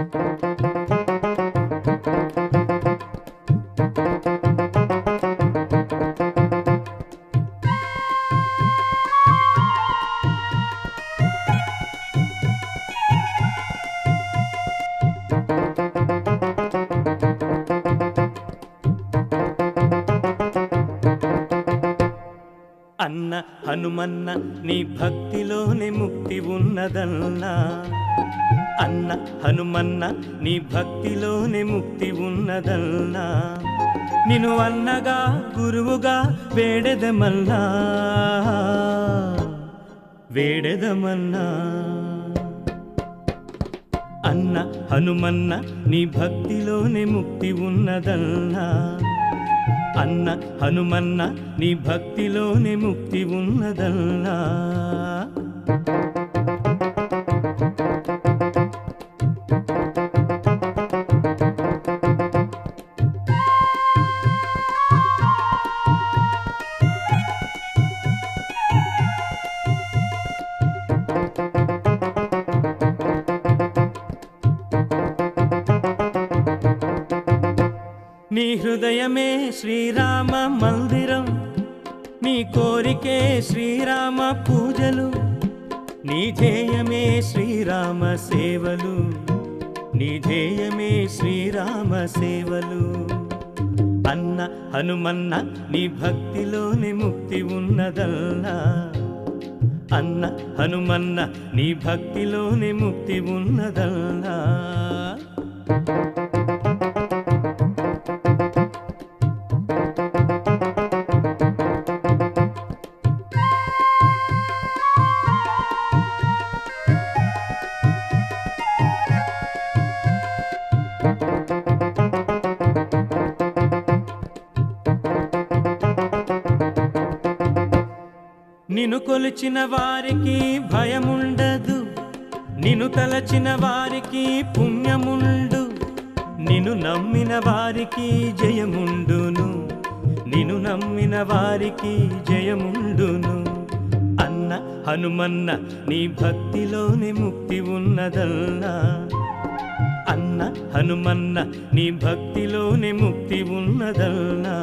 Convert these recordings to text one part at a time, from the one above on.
అన్న హనుమన్న నీ భక్తిలోనే ముక్తి ఉన్నదన్నా అన్న హనుమన్న నీ భక్తిలోనే ముక్తి ఉన్నదన్నా నిన్ను అన్నగా గురువుగా వేడెదమన్నా వేడెదమన్నా అన్న హనుమన్న నీ భక్తిలోనే ముక్తి ఉన్నదన్నా అన్న హనుమన్న నీ భక్తిలోనే ముక్తి ఉన్నదన్నా నీ హృదయమే శ్రీరామ మందిరం నీ కోరికే శ్రీరామ పూజలు నీ ధ్యేయమే శ్రీరామ సేవలు నీ ధ్యేయమే శ్రీరామ సేవలు అన్న హనుమన్న నీ భక్తిలోని ముక్తి ఉన్నదల్లా అన్న హనుమన్న నీ భక్తిలోని ముక్తి ఉన్నదల్లా నిన్ను కొలిచిన వారికి భయముండదు నిన్ను తలచిన వారికి పుణ్యముండు నిన్ను నమ్మిన వారికి జయముండును నిన్ను నమ్మిన వారికి జయముండును అన్న హనుమన్న నీ భక్తిలోని ముక్తి ఉన్నదల్లా అన్న హనుమన్న నీ భక్తిలోని ముక్తి ఉన్నదల్లా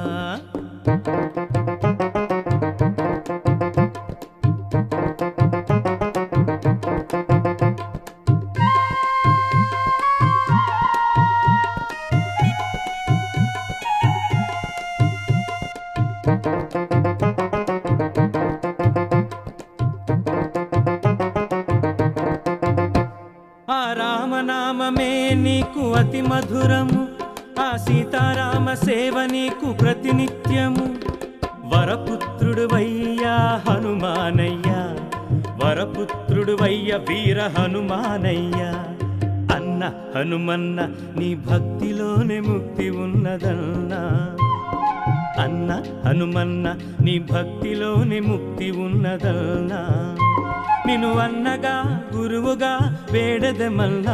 ఆ రామనామమే నీకు అతి మధురము ఆ సీతారామ సేవ నీకు ప్రతినిత్యము వరపుత్రుడు వయ్యా హనుమానయ్యా వరపుత్రుడు వయ్య వీర హనుమానయ్యా అన్న హనుమన్న నీ భక్తిలోనే ముక్తి ఉన్నదన్నా అన్న హనుమన్న నీ భక్తిలోని ముక్తి ఉన్నదల్లా నిన్ను అన్నగా గురువుగా వేడదమల్లా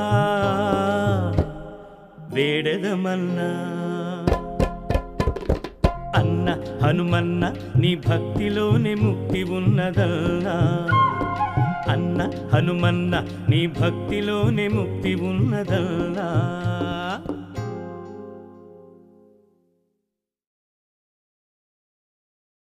వేడదమల్లా అన్న హనుమన్న నీ భక్తిలోని ముక్తి ఉన్నదల్లా అన్న హనుమన్న నీ భక్తిలోని ముక్తి ఉన్నదల్లా